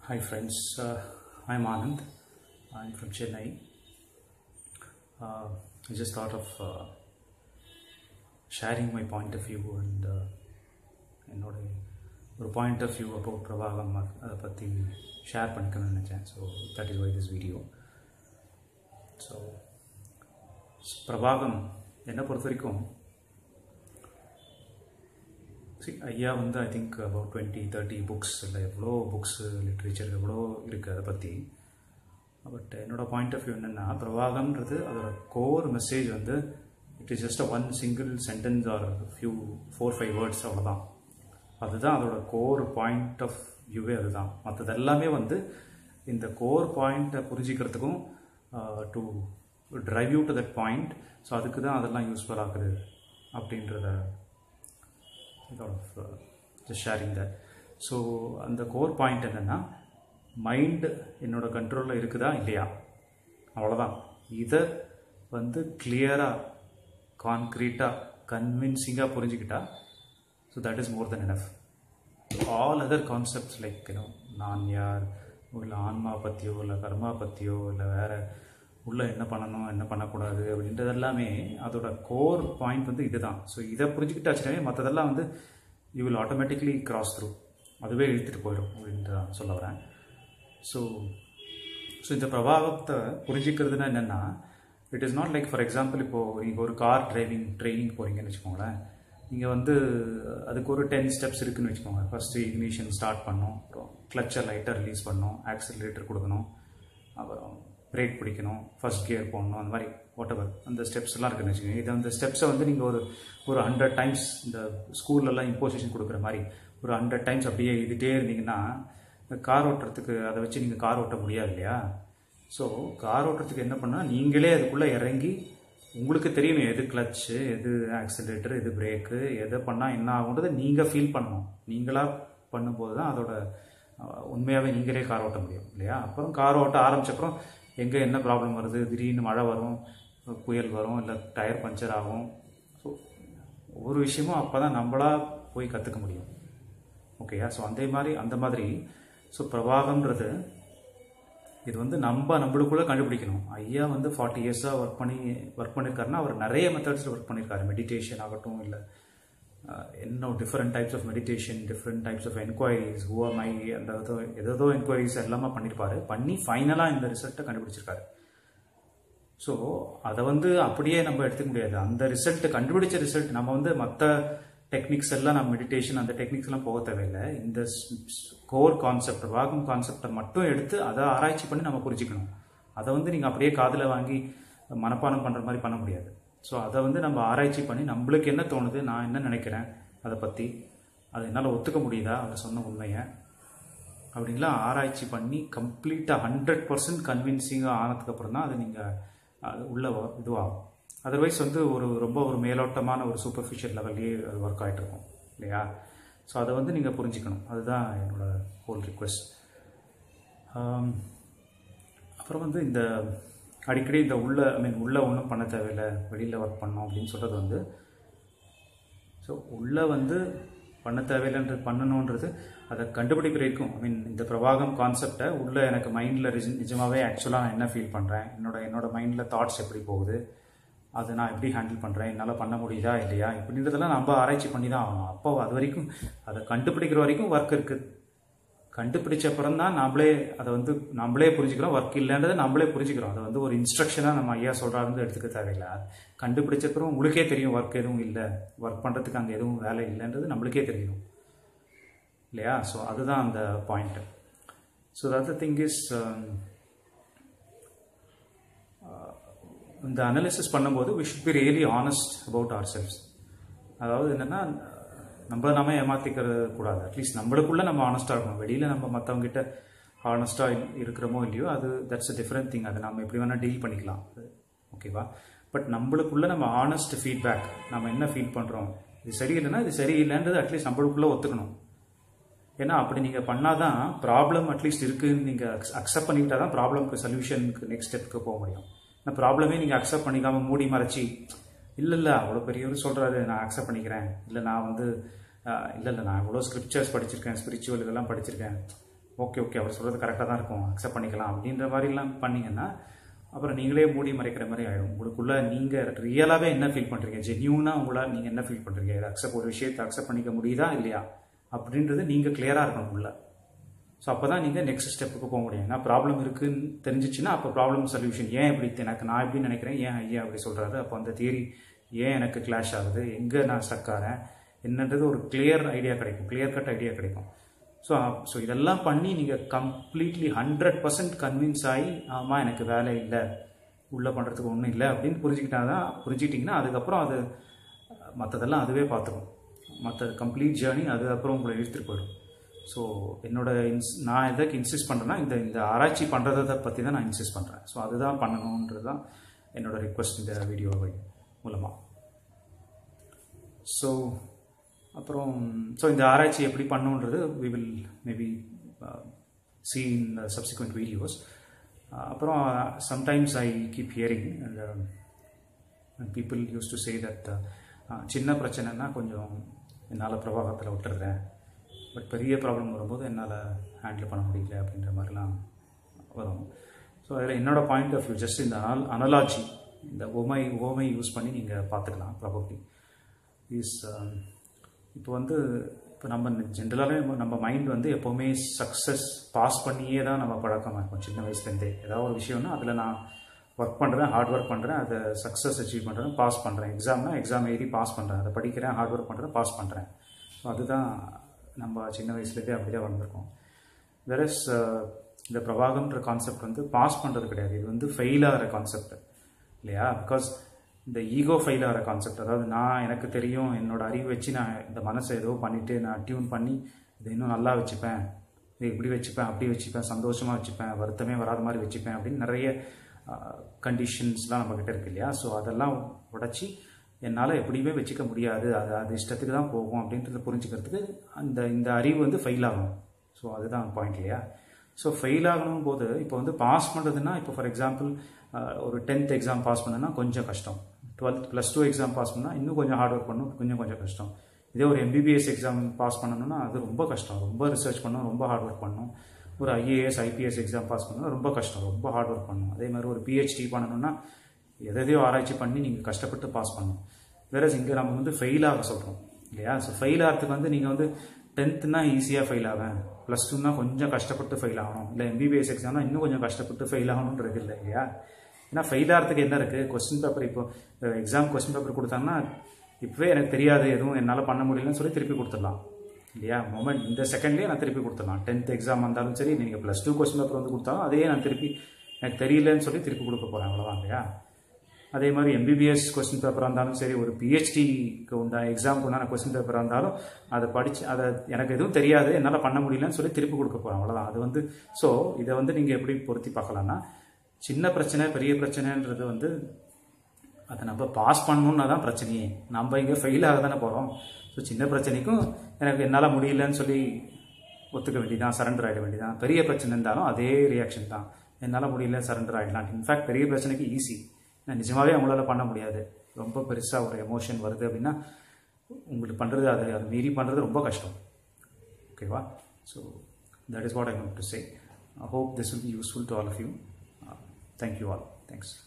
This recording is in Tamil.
Hi friends, uh, I'm Anand. I'm from Chennai. Uh, I just thought of uh, sharing my point of view and uh, என்னோட ஒரு பாயிண்ட் ஆஃப் வியூ அபவுட் பிரபாகம் அதை பற்றி ஷேர் பண்ணிக்கணும்னு நினச்சேன் so that is why this video so பிரபாகம் என்னை பொறுத்த வரைக்கும் சி ஐயா வந்து I think about twenty thirty books இல்லை எவ்வளோ புக்ஸு லிட்ரேச்சர் எவ்வளோ இருக்குது அதை பற்றி பட் என்னோடய பாயிண்ட் ஆஃப் வியூ என்னென்னா பிரவாகம்ன்றது அதோட கோர் மெசேஜ் வந்து it is just one single sentence or few four five words அவ்வளோதான் அதுதான் அதோட கோர் பாயிண்ட் ஆஃப் வியூவே அதுதான் மற்றது எல்லாமே வந்து இந்த கோர் பாயிண்ட்டை புரிஞ்சிக்கிறதுக்கும் to drive you to that point so அதுக்கு தான் அதெல்லாம் யூஸ்ஃபுல் ஆகுது அப்படின்றத ஜஸ்ட் ஷேரிங் தட் ஸோ அந்த கோர் பாயிண்ட் என்னென்னா மைண்டு என்னோட கண்ட்ரோலில் இருக்குதா இல்லையா அவ்வளோதான் இதை வந்து கிளியராக கான்க்ரீட்டாக கன்வின்சிங்காக புரிஞ்சுக்கிட்டா so that is more then enough all other concepts like you know நான் யார் இல்லை ஆன்மா பற்றியோ இல்லை கர்மா பற்றியோ இல்லை வேறு உள்ளே என்ன பண்ணணும் என்ன பண்ணக்கூடாது அப்படின்றது எல்லாமே அதோட கோர் பாயிண்ட் வந்து இதுதான் ஸோ இதை புரிஞ்சுக்கிட்டாச்சுனாவே மற்றதெல்லாம் வந்து you will automatically cross through அதுவே இழுத்துட்டு போயிடும் அப்படின்ட்டு தான் சொல்ல வரேன் ஸோ ஸோ இந்த பிரபாவத்தை புரிஞ்சிக்கிறதுனா என்னென்னா it is not like for example இப்போது நீங்கள் ஒரு கார் டிரைவிங் ட்ரைனிங் போகிறீங்கன்னு வச்சுக்கோங்களேன் நீங்கள் வந்து அதுக்கு ஒரு டென் ஸ்டெப்ஸ் இருக்குதுன்னு வச்சுக்கோங்க ஃபஸ்ட்டு இக்னிஷன் ஸ்டார்ட் பண்ணணும் அப்புறம் கிளச்சை லைட்டாக ரிலீஸ் பண்ணணும் ஆக்சிலரேட்டர் கொடுக்கணும் அப்புறம் பிரேக் பிடிக்கணும் ஃபஸ்ட் கியர் போடணும் அந்த மாதிரி வாட் எவர் அந்த ஸ்டெப்ஸ் எல்லாம் இருக்குன்னு வச்சுக்கோங்க இது அந்த ஸ்டெப்ஸை வந்து நீங்கள் ஒரு ஒரு ஹண்ட்ரட் டைம்ஸ் இந்த ஸ்கூல்லலாம் இம்போசிஷன் கொடுக்குற மாதிரி ஒரு ஹண்ட்ரட் டைம்ஸ் அப்படியே இதுகிட்டே இருந்தீங்கன்னா கார் ஓட்டுறதுக்கு அதை வச்சு நீங்கள் கார் ஓட்ட முடியாது இல்லையா ஸோ கார் ஓட்டுறதுக்கு என்ன பண்ணால் நீங்களே அதுக்குள்ளே இறங்கி உங்களுக்கு தெரியணும் எது கிளச்சு எது ஆக்சிலேட்டர் எது பிரேக்கு எதை பண்ணால் என்ன ஆகுன்றதை நீங்கள் ஃபீல் பண்ணணும் நீங்களாக பண்ணும்போது தான் அதோட உண்மையாகவே நீங்களே கார் ஓட்ட முடியும் இல்லையா அப்புறம் கார் ஓட்ட ஆரம்பிச்சப்பறம் எங்கே என்ன ப்ராப்ளம் வருது திடீர்னு மழை வரும் புயல் வரும் இல்லை டயர் பஞ்சர் ஆகும் ஸோ ஒவ்வொரு விஷயமும் அப்போ தான் நம்மளா போய் கற்றுக்க முடியும் ஓகேயா ஸோ அந்த மாதிரி அந்த மாதிரி ஸோ பிரவாகம்ன்றது இது வந்து நம்ம நம்மளுக்குள்ளே கண்டுபிடிக்கணும் ஐயா வந்து ஃபார்ட்டி இயர்ஸாக ஒர்க் பண்ணி ஒர்க் பண்ணியிருக்காருன்னா அவர் நிறைய மெத்தட்ஸில் ஒர்க் பண்ணியிருக்காரு மெடிடேஷன் ஆகட்டும் இல்லை என்ன different types of meditation different types of enquiries who my அந்த ஏதோ என்கொயரிஸ் எல்லாமே பண்ணியிருப்பாரு பண்ணி ஃபைனலாக இந்த ரிசல்ட்டை கண்டுபிடிச்சிருக்காரு ஸோ அதை வந்து அப்படியே நம்ம எடுத்துக்க முடியாது அந்த ரிசல்ட் கண்டுபிடிச்ச ரிசல்ட் நம்ம வந்து மற்ற டெக்னிக்ஸ் எல்லாம் நம்ம மெடிடேஷன் அந்த டெக்னிக்ஸ் எல்லாம் போக தேவையில்லை இந்த கோர் கான்செப்ட் வாகும் கான்செப்டை மட்டும் எடுத்து அதை ஆராய்ச்சி பண்ணி நம்ம புரிஞ்சுக்கணும் அதை வந்து நீங்கள் அப்படியே காதில் வாங்கி மனப்பாடம் பண்ணுற மாதிரி பண்ண முடியாது ஸோ அதை வந்து நம்ம ஆராய்ச்சி பண்ணி நம்மளுக்கு என்ன தோணுது நான் என்ன நினைக்கிறேன் அதை பற்றி அதை என்னால் ஒத்துக்க முடியுதா அவர் சொன்ன உண்மையை அப்படின்லாம் ஆராய்ச்சி பண்ணி கம்ப்ளீட்டாக ஹண்ட்ரட் பர்சன்ட் கன்வின்சிங்காக ஆனதுக்கப்புறம் தான் அது நீங்கள் அது உள்ள இதுவாகும் அதர்வைஸ் வந்து ஒரு ரொம்ப ஒரு மேலோட்டமான ஒரு சூப்பர்ஃபிஷியல் லெவல்லையே அது ஒர்க் ஆகிட்டு இருக்கும் இல்லையா ஸோ அதை வந்து நீங்கள் புரிஞ்சுக்கணும் அதுதான் என்னோட ஹோல் ரிக்வெஸ்ட் அப்புறம் வந்து இந்த அடிக்கடி இந்த உள்ள ஐ மீன் உள்ளே ஒன்றும் பண்ண தேவையில்லை வெளியில் ஒர்க் பண்ணோம் அப்படின்னு சொல்கிறது வந்து ஸோ உள்ளே வந்து பண்ண தேவையில்லைன்றது பண்ணணுன்றது அதை கண்டுபிடிக்கிற வரைக்கும் ஐ மீன் இந்த பிரபாகம் கான்செப்டை உள்ளே எனக்கு மைண்டில் நிஜமாகவே ஆக்சுவலாக நான் என்ன ஃபீல் பண்ணுறேன் என்னோட என்னோட மைண்டில் தாட்ஸ் எப்படி போகுது அதை நான் எப்படி ஹேண்டில் பண்ணுறேன் என்னால் பண்ண முடியுதா இல்லையா இப்படின்றதெல்லாம் நம்ம ஆராய்ச்சி பண்ணி தான் ஆகணும் அப்போ அது வரைக்கும் அதை கண்டுபிடிக்கிற வரைக்கும் ஒர்க் இருக்குது கண்டுபிடிச்ச அப்புறம் தான் நம்மளே அதை வந்து நம்மளே புரிஞ்சுக்கிறோம் ஒர்க் இல்லைன்றதை நம்மளே புரிஞ்சுக்கிறோம் அதை வந்து ஒரு இன்ஸ்ட்ரக்ஷனாக நம்ம ஐயா சொல்கிறாருந்து எடுத்துக்க தேவையில்லை கண்டுபிடிச்சப்பறம் உங்களுக்கே தெரியும் ஒர்க் எதுவும் இல்லை ஒர்க் பண்ணுறதுக்கு அங்கே எதுவும் வேலை இல்லைன்றது நம்மளுக்கே தெரியணும் இல்லையா ஸோ அதுதான் அந்த point so that thing is இந்த அனாலிசிஸ் பண்ணும்போது we should be really honest about ourselves அதாவது என்னென்னா நம்ம நாம ஏமாத்திக்கிறது கூடாது அட்லீஸ்ட் நம்மளுக்குள்ள நம்ம ஆனஸ்டாக இருக்கணும் வெளியில் நம்ம மற்றவங்ககிட்ட ஆனஸ்டாக இருக்கிறோமோ இல்லையோ அது தட்ஸ் அ டிஃப்ரெண்ட் திங் அதை நம்ம எப்படி வேணால் டீல் பண்ணிக்கலாம் ஓகேவா பட் நம்மளுக்குள்ள நம்ம ஆனஸ்ட் ஃபீட்பேக் நம்ம என்ன ஃபீல் பண்ணுறோம் இது சரியில்லைன்னா இது சரியில்லைன்றது அட்லீஸ்ட் நம்மளுக்குள்ளே ஒத்துக்கணும் ஏன்னா அப்படி நீங்கள் பண்ணாதான் ப்ராப்ளம் அட்லீஸ்ட் இருக்குன்னு நீங்கள் அக்செப்ட் பண்ணிக்கிட்டா தான் ப்ராப்ளம்க்கு சொல்யூஷனுக்கு நெக்ஸ்ட் ஸ்டெப்புக்கு போக முடியும் இந்த ப்ராப்ளமே நீங்கள் அக்செப்ட் பண்ணிக்காமல் மூடி மறைச்சி இல்லை இல்லை அவ்வளோ பெரியவர் சொல்கிறாரு நான் அக்செப்ட் பண்ணிக்கிறேன் இல்லை நான் வந்து இல்லை இல்லை நான் இவ்வளோ ஸ்கிரிப்சர்ஸ் படிச்சிருக்கேன் ஸ்பிரிச்சுவல் இதெல்லாம் படிச்சிருக்கேன் ஓகே ஓகே அவர் சொல்கிறது கரெக்டாக தான் இருக்கும் அக்செப்ட் பண்ணிக்கலாம் அப்படின்ற மாதிரிலாம் பண்ணீங்கன்னா அப்புறம் நீங்களே மூடி மறைக்கிற மாதிரி ஆகிடும் உங்களுக்குள்ள நீங்கள் ரியலாகவே என்ன ஃபீல் பண்ணுறீங்க ஜென்யூனாக உங்களால் நீங்கள் என்ன ஃபீல் பண்ணுறீங்க இதை அக்செப்ட் ஒரு விஷயத்தை அக்செப்ட் பண்ணிக்க முடியுதா இல்லையா அப்படின்றது நீங்கள் கிளியராக இருக்கணும் உள்ள ஸோ அப்போ தான் நீங்கள் நெக்ஸ்ட் ஸ்டெப்புக்கு போக முடியும் ஏன்னா ப்ராப்ளம் இருக்குன்னு தெரிஞ்சிச்சுன்னா அப்போ ப்ராப்ளம் சொல்யூஷன் ஏன் இப்படி எனக்கு நான் எப்படி நினைக்கிறேன் ஏன் ஐயா அப்படி சொல்கிறாரு அப்போ அந்த தியரி ஏன் எனக்கு கிளாஷ் ஆகுது எங்கே நான் ஸ்டக் ஆகிறேன் என்னன்றது ஒரு கிளியர் ஐடியா கிடைக்கும் கிளியர் கட் ஐடியா கிடைக்கும் ஸோ ஸோ இதெல்லாம் பண்ணி நீங்கள் கம்ப்ளீட்லி ஹண்ட்ரட் பர்சன்ட் கன்வின்ஸ் ஆகி ஆமாம் எனக்கு வேலை இல்லை உள்ளே பண்ணுறதுக்கு ஒன்றும் இல்லை அப்படின்னு புரிஞ்சுக்கிட்டா தான் புரிஞ்சுக்கிட்டிங்கன்னா அதுக்கப்புறம் அது மற்றதெல்லாம் அதுவே பார்த்துக்கும் மற்ற கம்ப்ளீட் ஜேர்னி அது அப்புறம் உங்களை இழுத்துட்டு போயிடும் ஸோ என்னோட இன்ஸ் நான் எதுக்கு இன்சிஸ்ட் பண்ணுறேன்னா இந்த இந்த ஆராய்ச்சி பண்ணுறதை பற்றி தான் நான் இன்சிஸ்ட் பண்ணுறேன் ஸோ அதுதான் பண்ணணுன்றது தான் என்னோட ரிக்வஸ்ட் இந்த வீடியோ மூலமாக ஸோ அப்புறம் ஸோ இந்த ஆராய்ச்சி எப்படி பண்ணுன்றது we will maybe see in subsequent videos அப்புறம் sometimes I keep hearing people used to say that சின்ன பிரச்சனைனா கொஞ்சம் என்னால் பிரவாகத்தில் விட்டுறேன் பட் பெரிய ப்ராப்ளம் வரும்போது என்னால் ஹேண்டில் பண்ண முடியல அப்படின்ற மாதிரிலாம் வரும் ஸோ அதில் என்னோட பாயிண்ட் ஆஃப் வியூ ஜஸ்ட் இந்த அனல் அனலாஜி இந்த ஓமை ஓமை யூஸ் பண்ணி நீங்கள் பார்த்துக்கலாம் ப்ராபப்ளி இஸ் இப்போ வந்து இப்போ நம்ம ஜென்ரலாகவே நம்ம மைண்ட் வந்து எப்போவுமே சக்ஸஸ் பாஸ் பண்ணியே தான் நம்ம பழக்கமாக இருக்கும் சின்ன வயசுலேருந்தே ஏதாவது ஒரு விஷயம்னா அதில் நான் ஒர்க் பண்ணுறேன் ஹார்ட் ஒர்க் பண்ணுறேன் அதை சக்ஸஸ் அச்சீவ் பண்ணுறேன் பாஸ் பண்ணுறேன் எக்ஸாம்னா எக்ஸாம் எழுதி பாஸ் பண்ணுறேன் அதை படிக்கிறேன் ஹார்ட் ஒர்க் பண்ணுறேன் பாஸ் பண்ணுறேன் ஸோ அதுதான் நம்ம சின்ன வயசுலேருந்தே அப்படி தான் வளர்ந்துருக்கோம் வெரஸ் இந்த பிரவாகம்ன்ற கான்செப்ட் வந்து பாஸ் பண்ணுறது கிடையாது இது வந்து ஃபெயில் ஆகிற கான்செப்ட் இல்லையா பிகாஸ் இந்த ஈகோ ஃபெயில் ஆகிற கான்செப்ட் அதாவது நான் எனக்கு தெரியும் என்னோட அறிவு வச்சு நான் இந்த மனசை ஏதோ பண்ணிவிட்டு நான் டியூன் பண்ணி இதை இன்னும் நல்லா வச்சுப்பேன் இதை இப்படி வச்சுப்பேன் அப்படி வச்சுப்பேன் சந்தோஷமாக வச்சுப்பேன் வருத்தமே வராத மாதிரி வச்சுப்பேன் அப்படின்னு நிறைய கண்டிஷன்ஸ்லாம் நம்மக்கிட்ட இருக்கு இல்லையா ஸோ அதெல்லாம் உடச்சி என்னால் எப்படியுமே வச்சுக்க முடியாது அது அது இஷ்டத்துக்கு தான் போகும் அப்படின்றத புரிஞ்சுக்கிறதுக்கு அந்த இந்த அறிவு வந்து ஃபெயில் ஆகணும் ஸோ அதுதான் பாயிண்ட் இல்லையா ஸோ ஃபெயில் ஆகணும் போது இப்போ வந்து பாஸ் பண்ணுறதுன்னா இப்போ ஃபார் எக்ஸாம்பிள் ஒரு டென்த் எக்ஸாம் பாஸ் பண்ணனா கொஞ்சம் கஷ்டம் twelfth plus two exam pass பண்ணால் இன்னும் கொஞ்சம் ஹார்ட் ஒர்க் பண்ணணும் கொஞ்சம் கொஞ்சம் கஷ்டம் இதே ஒரு எம்பிபிஎஸ் எக்ஸாம் பாஸ் பண்ணணும்னா அது ரொம்ப கஷ்டம் ரொம்ப ரிசர்ச் பண்ணணும் ரொம்ப ஹார்ட் ஒர்க் பண்ணணும் ஒரு ஐஏஎஸ் ஐபிஎஸ் எக்ஸாம் பாஸ் பண்ணணும் ரொம்ப கஷ்டம் ரொம்ப ஹார்ட் ஒர்க் பண்ணணும் அதே மாதிரி ஒரு பிஹெச்டி பண்ணணும்னா எதையோ ஆராய்ச்சி பண்ணி நீங்கள் கஷ்டப்பட்டு பாஸ் பண்ணணும் வேற இங்கே நம்ம வந்து ஃபெயில் ஆக சொல்கிறோம் இல்லையா ஸோ ஃபெயில் ஆகிறதுக்கு வந்து நீங்கள் வந்து டென்த்துனா ஈஸியாக ஃபெயில் ஆவேன் ப்ளஸ் டூனா கொஞ்சம் கஷ்டப்பட்டு ஃபெயில் ஆகணும் இல்லை எம்பிபிஎஸ் எக்ஸாம்னா இன்னும் கொஞ்சம் கஷ்டப்பட்டு ஃபெயில் ஆகணுன்றது இல்லை இல்லையா ஏன்னா ஃபெயில் ஆகிறதுக்கு என்ன இருக்குது கொஸ்டின் பேப்பர் இப்போ எக்ஸாம் கொஸ்டின் பேப்பர் கொடுத்தாங்கன்னா இப்போவே எனக்கு தெரியாது எதுவும் என்னால் பண்ண முடியலன்னு சொல்லி திருப்பி கொடுத்துடலாம் இல்லையா மொமெண்ட் இந்த செகண்ட்லேயே நான் திருப்பி கொடுத்துடலாம் டென்த் எக்ஸாம் வந்தாலும் சரி நீங்கள் ப்ளஸ் டூ கொஸ்டின் பேப்பர் வந்து கொடுத்தாலும் அதையே நான் திருப்பி எனக்கு தெரியலன்னு சொல்லி திருப்பி கொடுக்க போகிறேன் அவ்வளோதான் இல்லையா அதே மாதிரி எம்பிபிஎஸ் கொஸ்டின் பேப்பராக இருந்தாலும் சரி ஒரு பிஹெச்டிக்கு உண்டான எக்ஸாமுக்கு உண்டான கொஸ்டின் பேப்பராக இருந்தாலும் அதை படித்து அதை எனக்கு எதுவும் தெரியாது என்னால் பண்ண முடியலன்னு சொல்லி திருப்பி கொடுக்க போகிறேன் அவ்வளோதான் அது வந்து ஸோ இதை வந்து நீங்கள் எப்படி பொருத்தி பார்க்கலாம்னா சின்ன பிரச்சனை பெரிய பிரச்சனைன்றது வந்து அதை நம்ம பாஸ் பண்ணணுன்னா தான் பிரச்சனையே நம்ம இங்கே ஃபெயில் ஆக தானே போகிறோம் ஸோ சின்ன பிரச்சனைக்கும் எனக்கு என்னால் முடியலன்னு சொல்லி ஒத்துக்க வேண்டியதான் சரண்டர் ஆகிட வேண்டியதான் பெரிய பிரச்சனை இருந்தாலும் அதே ரியாக்ஷன் தான் என்னால் முடியல சரண்டர் ஆகிடலாம் இன்ஃபேக்ட் பெரிய பிரச்சனைக்கு ஈஸி நிஜமாவே அவங்களால பண்ண முடியாது ரொம்ப பெருசாக ஒரு எமோஷன் வருது அப்படின்னா உங்களுக்கு பண்ணுறது அது அது மீறி பண்ணுறது ரொம்ப கஷ்டம் ஓகேவா so that is what I want to say I hope this will be useful to all of you thank you all thanks